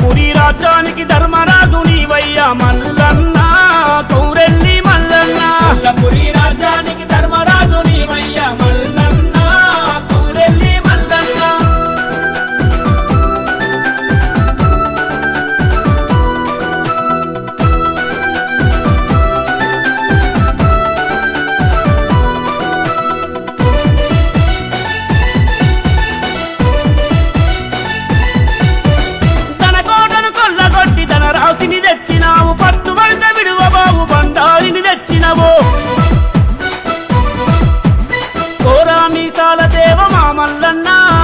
మల్లపురి రాజ్యానికి ధర్మరాజు నీవయ్యా మల్లన్న కౌరెల్లి మల్లన్న మల్లపురి రాజ్యానికి ధర్మరాజు నీవయ్యా మల్లన్న కౌరెల్లి మల్లన్న తన కోటను కొల్లగొట్టి తన రాశిని తెచ్చినావు పట్టుబడిత విడువబావు బండారిని తెచ్చినవు కోరా మీసాల దేవ మా మల్లన్న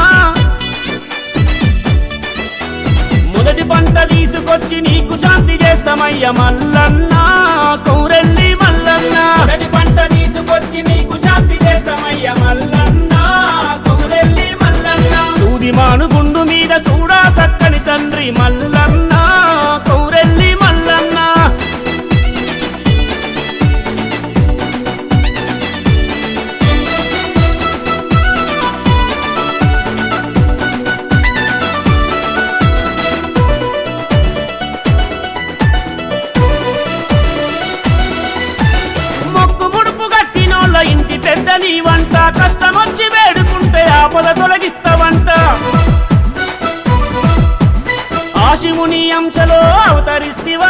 మొదటి పంట తీసుకొచ్చి నీకు శాంతి చేస్తామయ్య మల్లన్న కౌరెల్లి మల్లన్న మొదటి పంట తీసుకొచ్చి నీకు శాంతి చేస్తామయ్యా మల్లన్న కౌరెల్లి మల్లన్న సూది మానుగుండు మీద చూడా సక్కని తండ్రి మల్లన్న కౌరెల్లి మల్లన్న మొక్కు ముడుపు కట్టినోళ్ళ ఇంటి పెద్ద నీ వంట కష్టమొచ్చి వేడుకుంటే ఆపద తొలగిస్తావంట ఆ శివుని అంశలో అవతరిస్తివా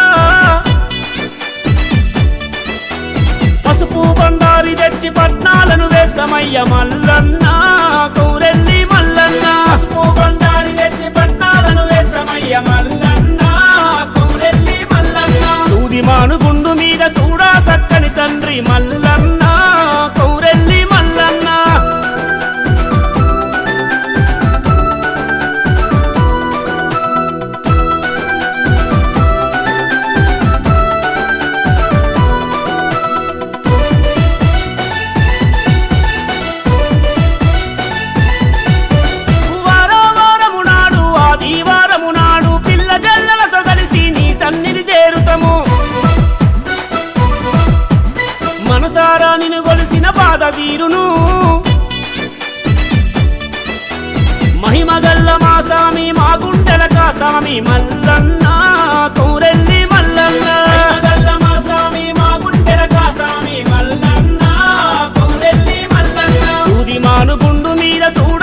పసుపు బండారి తెచ్చి పట్నాలను వేస్తామయ్య మల్లన్న కౌరెల్లి మల్లన్న పసుపు బండారి తెచ్చి పట్నాలను వేస్తామయ్యా మల్లన్న కౌరెల్లి మల్లన్న సూది మానుగుండు మీద చూడా సక్కని తండ్రి మల్లన్న కౌరెల్లి మల్లన్న వారో వారము నాడు ఆదివారము నాడు పిల్ల జల్లలతో కలిసి నీ సన్నిధి చేరుతము మనసారా నిన్ను గొలిసిన బాధ తీరును మహిమగల్ల మా సామి మా గుండెల కాసామి మల్లన్న కౌరెల్లి మల్లన్న మల్లన్న మా స్వామి మా గుండెల కాసామి మల్లన్న కౌరెల్లి మల్లన్న సూది మానుగుండు మీద చూడ